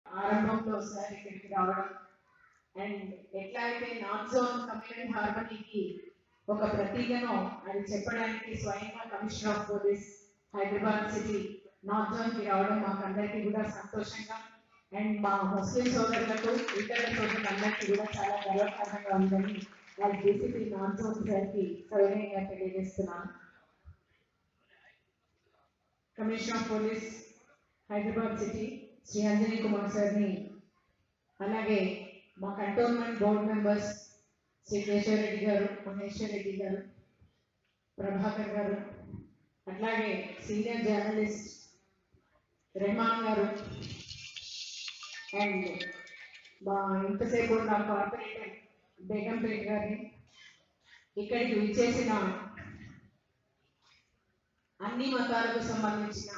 ఆరంభంలో సార్ ఇక్కడికి రావడం అండ్ ఎట్లా అయితే నార్త్ జోన్ కమ్యూనిటీ హార్మనీకి ఒక ప్రతీకను అది చెప్పడానికి స్వయంగా commissioner of police Hyderabad city north zone కి రావడం మాకు అందరికీ కూడా సంతోషంగా అండ్ మా ముస్లిం సోదరులకు ఇతర సోదరులందరికీ కూడా చాలా గర్వకారణంగా ఉందని వాళ్ళ డీసీపీ నార్త్ జోన్ సార్కి సౌకర్యంగా తెలియజేస్తున్నాను commissioner of police Hyderabad city Shri Anjani Kumar సార్ని అలాగే మా cantonment board members Shri Keshav Reddy గారు మహేశ్వర్ రెడ్డి గారు ప్రభాకర్ గారు అట్లాగే సీనియర్ జర్నలిస్ట్ రెహమాన్ గారు అండ్ మా ఇంతసేపు ఉన్న కార్పొరేటర్ బేగంపేట్ గారిని ఇక్కడికి విచ్చేసిన అన్ని మతాలకు సంబంధించిన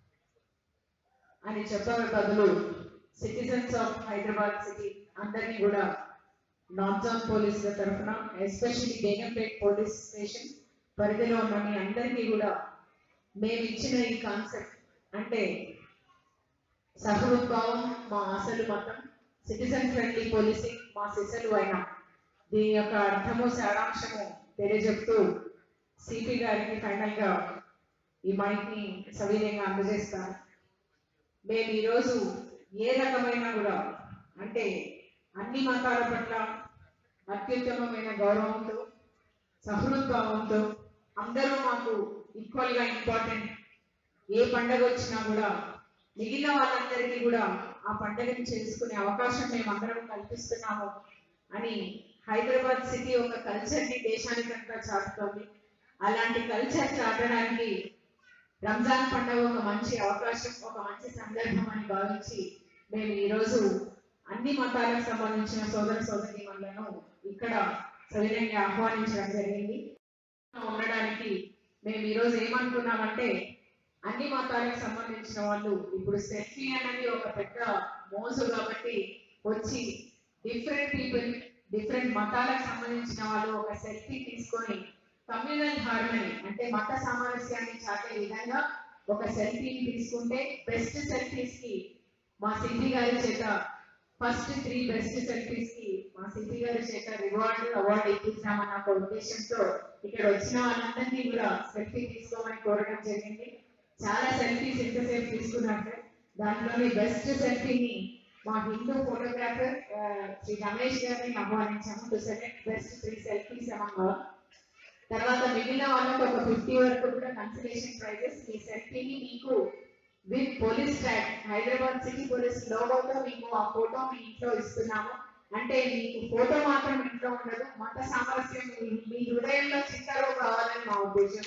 అని చెప్పే బదులు సిటిజన్స్ ఆఫ్ హైదరాబాద్ సిటీ అందరినీ కూడా నార్త్ జోన్ పోలీసుల తరఫున ఎస్పెషల్లీ బేగంపేట్ పోలీస్ స్టేషన్ పరిధిలో ఉన్న మీ అందరికీ కూడా మేము ఇచ్చిన ఈ కాన్సెప్ట్ అంటే సహృద్భావం మా అసలు మతం సిటిజన్ ఫ్రెండ్లీ పోలీసింగ్ మా సిసలు అయిన దీని యొక్క అర్థము సారాంశము తెలియజెప్తూ సిపి గారికి ఫైనల్ గా ఈ మైక్ ని సవినయంగా అందజేస్తాను మేము ఈరోజు ఏ రకమైన కూడా అంటే అన్ని మతాల పట్ల అత్యుత్తమమైన గౌరవంతో సహృద్భావంతో అందరూ మాకు ఈక్వల్ గా ఇంపార్టెంట్ ఏ పండగ వచ్చినా కూడా మిగిలిన వాళ్ళందరికీ కూడా ఆ పండుగని చేసుకునే అవకాశం మేము అందరం కల్పిస్తున్నాము అని హైదరాబాద్ సిటీ ఒక కల్చర్ ని దేశానికంతా చాటుతోంది అలాంటి కల్చర్ చాటడానికి రంజాన్ పండుగ ఒక మంచి అవకాశం ఒక మంచి సందర్భం అని భావించి మేము ఈరోజు అన్ని మతాలకు సంబంధించిన సోదర సోదరి మనలను ఇక్కడ సవినయంగా ఆహ్వానించడం జరిగింది ఉండడానికి మేము ఈరోజు ఏమనుకున్నామంటే అన్ని మతాలకు సంబంధించిన వాళ్ళు ఇప్పుడు సెల్ఫీ అనేది ఒక పెద్ద మోజు కాబట్టి వచ్చి డిఫరెంట్ పీపుల్ డిఫరెంట్ మతాలకు సంబంధించిన వాళ్ళు ఒక సెల్ఫీ తీసుకొని కమ్యూనల్ హార్మనీ అంటే మత సామరస్యాన్ని చాటే విధంగా ఒక సెల్ఫీని తీసుకుంటే బెస్ట్ సెల్ఫీస్ కి మా సిద్ధి గారి చేత ఫస్ట్ త్రీ బెస్ట్ సెల్ఫీస్ కి మా సిద్ధి గారి చేత రివార్డు అవార్డు ఇప్పిస్తామన్న ఒక ఉద్దేశంతో ఇక్కడ వచ్చిన వాళ్ళందరినీ కూడా సెల్ఫీ తీసుకోమని కోరడం జరిగింది చాలా సెల్ఫీస్ ఎంతసేపు తీసుకున్నారు దాంట్లోని బెస్ట్ సెల్ఫీని మా హిందూ ఫోటోగ్రాఫర్ శ్రీ రమేష్ గారిని ఆహ్వానించాము to select best three selfies among తర్వాత మిగిలిన వాళ్ళకి ఒక ఫిఫ్టీ వరకు కూడా కన్సిడరేషన్ ప్రైజెస్ మీ సెల్ఫీని మీకు with police tag Hyderabad city police లోగోతో మీకు ఆ ఫోటో మీ ఇంట్లో ఇస్తున్నాము అంటే మీకు ఫోటో మాత్రం ఇంట్లో ఉండదు మత సామరస్యం మీ- మీ హృదయంలో చిత్తారో కావాలని మా ఉద్దేశం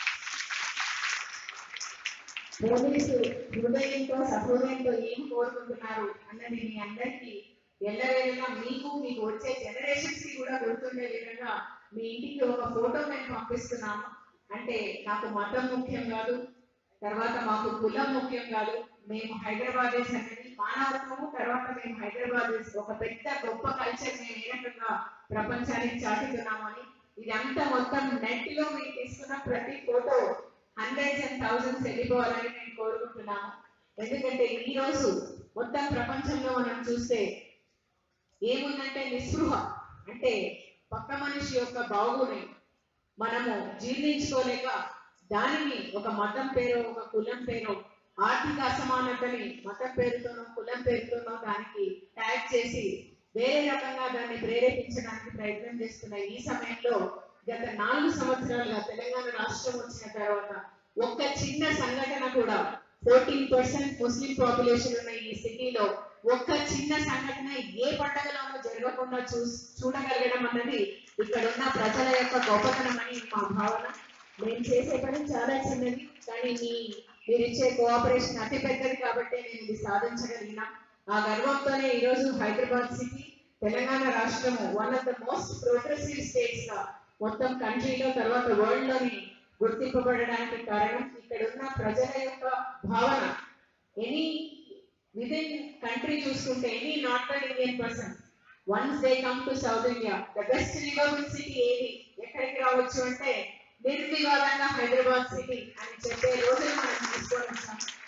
పోలీసు హృదయంతో సహృదయంతో ఏం కోరుకుంటున్నారు అన్నది మీ అందరికీ ఎల్లవేళలా మీకు మీకు వచ్చే జనరేషన్స్ కి కూడా గుర్తుండే విధంగా మీ ఇంటికి ఒక ఫోటో మేము పంపిస్తున్నాము అంటే నాకు మతం ముఖ్యం కాదు తర్వాత మాకు కులం ముఖ్యం కాదు మేము హైదరాబాదేస్ అనేది మానవత్వము తర్వాత మేము హైదరాబాదేస్ ఒక పెద్ద గొప్ప కల్చర్ మేము ఏ రకంగా ప్రపంచానికి చాటుతున్నామని ఇదంతా మొత్తం నెట్ లో మీరు తీసుకున్న ప్రతి ఫోటో హండ్రెడ్స్ అండ్ థౌజండ్స్ వెళ్ళిపోవాలని నేను కోరుకుంటున్నాను ఎందుకంటే ఈ రోజు మొత్తం ప్రపంచంలో మనం చూస్తే ఏముందంటే నిస్పృహ అంటే పక్క మనిషి యొక్క బాగుని మనము జీర్ణించుకోలేక దానిని ఒక మతం పేరు ఒక కులం పేరు ఆర్థిక అసమానతని మతం పేరుతోనో కులం పేరుతోనో దానికి ట్యాగ్ చేసి వేరే రకంగా దాన్ని ప్రేరేపించడానికి ప్రయత్నం చేస్తున్న ఈ సమయంలో గత నాలుగు సంవత్సరాలుగా తెలంగాణ రాష్ట్రం వచ్చిన తర్వాత ఒక్క చిన్న సంఘటన కూడా ఫోర్టీన్ పర్సెంట్ ముస్లిం పాపులేషన్ ఉన్న ఈ సిటీలో ఒక్క చిన్న సంఘటన ఏ పండగలోనూ జరగకుండా చూ చూడగలగడం అన్నది ఇక్కడ ఉన్న ప్రజల యొక్క గొప్పతనం అని మా భావన మేము చేసే పని చాలా చిన్నది కానీ మీ మీరు ఇచ్చే కోఆపరేషన్ అతి పెద్దది కాబట్టి నేను ఇది సాధించగలిగినా ఆ గర్వంతోనే ఈ రోజు హైదరాబాద్ సిటీ తెలంగాణ రాష్ట్రము one of the most progressive states గా మొత్తం కంట్రీలో తర్వాత వరల్డ్ లోని గుర్తింపబడడానికి కారణం ఇక్కడ ఉన్న ప్రజల యొక్క భావన ఎనీ విదిన్ కంట్రీ చూసుకుంటే any northern Indian person once they come to south India the best livable city ఏది ఎక్కడికి రావచ్చు అంటే నిర్వివాదంగా హైదరాబాద్ సిటీ అని చెప్పే రోజులు మనం తీసుకొని వచ్చాం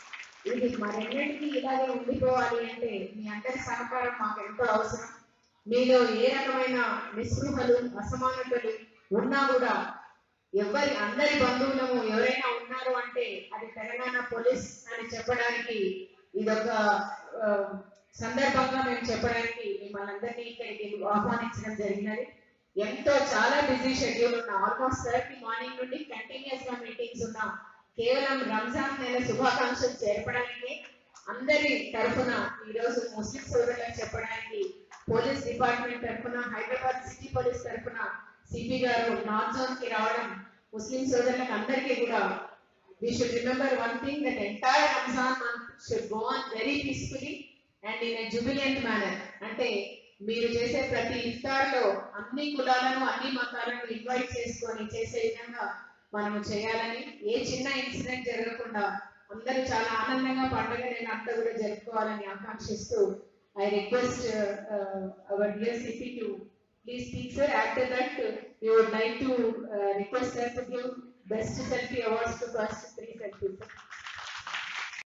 ఇది మరెన్నటికీ ఇలాగే ఉండిపోవాలి అంటే మీ అందరి సహకారం మాకు ఎంతో అవసరం మీలో ఏ రకమైన నిస్పృహలు అసమానతలు ఉన్నా కూడా ఎవరి అందరి బంధువులము ఎవరైనా ఉన్నారు అంటే అది తెలంగాణ పోలీస్ అని చెప్పడానికి ఇదొక ఆ, సందర్భంగా మేము చెప్పడానికి మిమ్మల్ని అందరినీ ఇక్కడికి ఆహ్వానించడం జరిగినది ఎంతో చాలా బిజీ షెడ్యూల్ ఉన్న ఆల్మోస్ట్ థర్టీ మార్నింగ్ నుండి కంటిన్యూస్ గా మీటింగ్స్ ఉన్న కేవలం రంజాన్ నెల శుభాకాంక్షలు చేర్పడానికి అందరి తరఫున ఈ రోజు ముస్లిం సోదరులకు చెప్పడానికి పోలీస్ డిపార్ట్మెంట్ తరఫున హైదరాబాద్ సిటీ పోలీస్ తరఫున సిపి గారు నార్త్ జోన్ కి రావడం ముస్లిం సోదరులకు అందరికీ కూడా we should remember one thing that entire Ramzan month should go on very peacefully and in a jubilant manner. అంటే మీరు చేసే ప్రతి ఇఫ్తార్లో అన్ని కులాలను అన్ని మతాలను ఇన్వైట్ చేసుకొని చేసే విధంగా మనము చేయాలని ఏ చిన్న ఇన్సిడెంట్ జరగకుండా అందరూ చాలా ఆనందంగా పండుగ నేను అంతా కూడా జరుపుకోవాలని ఆకాంక్షిస్తూ I request our dear CP to please speak sir after that we would like to uh, request her to give best selfie awards to first three selfies.